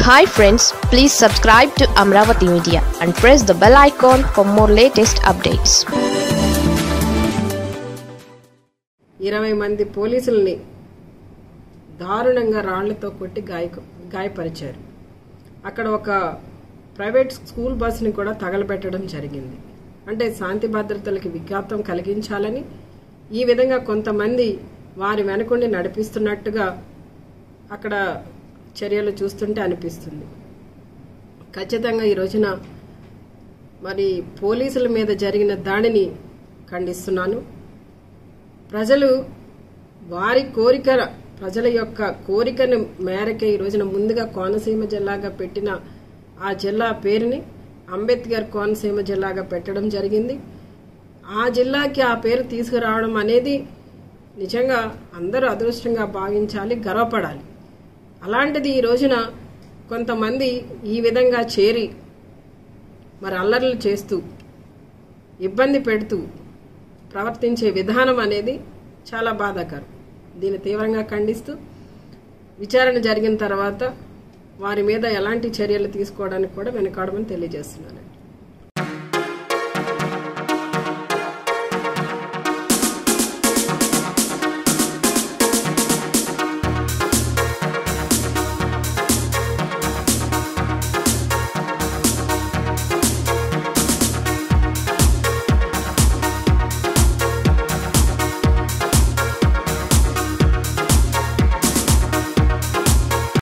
hi friends please subscribe to Amaravati media and press the bell icon for more latest updates ఇరవై మంది పోలీసుల్ని దారుణంగా రాళ్లతో కొట్టి గాయ గాయపరిచారు అక్కడ ఒక ప్రైవేట్ స్కూల్ బస్సుని కూడా తగలబెట్టడం జరిగింది అంటే శాంతి భద్రతలకి విఘాతం కలిగించాలని ఈ విధంగా కొంతమంది వారి వెనకుండి నడిపిస్తున్నట్టుగా అక్కడ చర్యలు చూస్తుంటే అనిపిస్తుంది ఖచ్చితంగా ఈ రోజున మరి పోలీసుల మీద జరిగిన దాడిని ఖండిస్తున్నాను ప్రజలు వారి కోరిక ప్రజల యొక్క కోరికను మేరకే ఈ రోజున ముందుగా కోనసీమ జిల్లాగా పెట్టిన ఆ జిల్లా పేరుని అంబేద్కర్ కోనసీమ జిల్లాగా పెట్టడం జరిగింది ఆ జిల్లాకి ఆ పేరు తీసుకురావడం అనేది నిజంగా అందరూ అదృష్టంగా భావించాలి గర్వపడాలి అలాంటిది ఈ రోజున కొంతమంది ఈ విధంగా చేరి మరి అల్లర్లు చేస్తూ ఇబ్బంది పెడుతూ ప్రవర్తించే విధానం అనేది చాలా బాధాకరం దీన్ని తీవ్రంగా ఖండిస్తూ విచారణ జరిగిన తర్వాత వారి మీద ఎలాంటి చర్యలు తీసుకోవడానికి కూడా వెనుకాడమని తెలియజేస్తున్నాను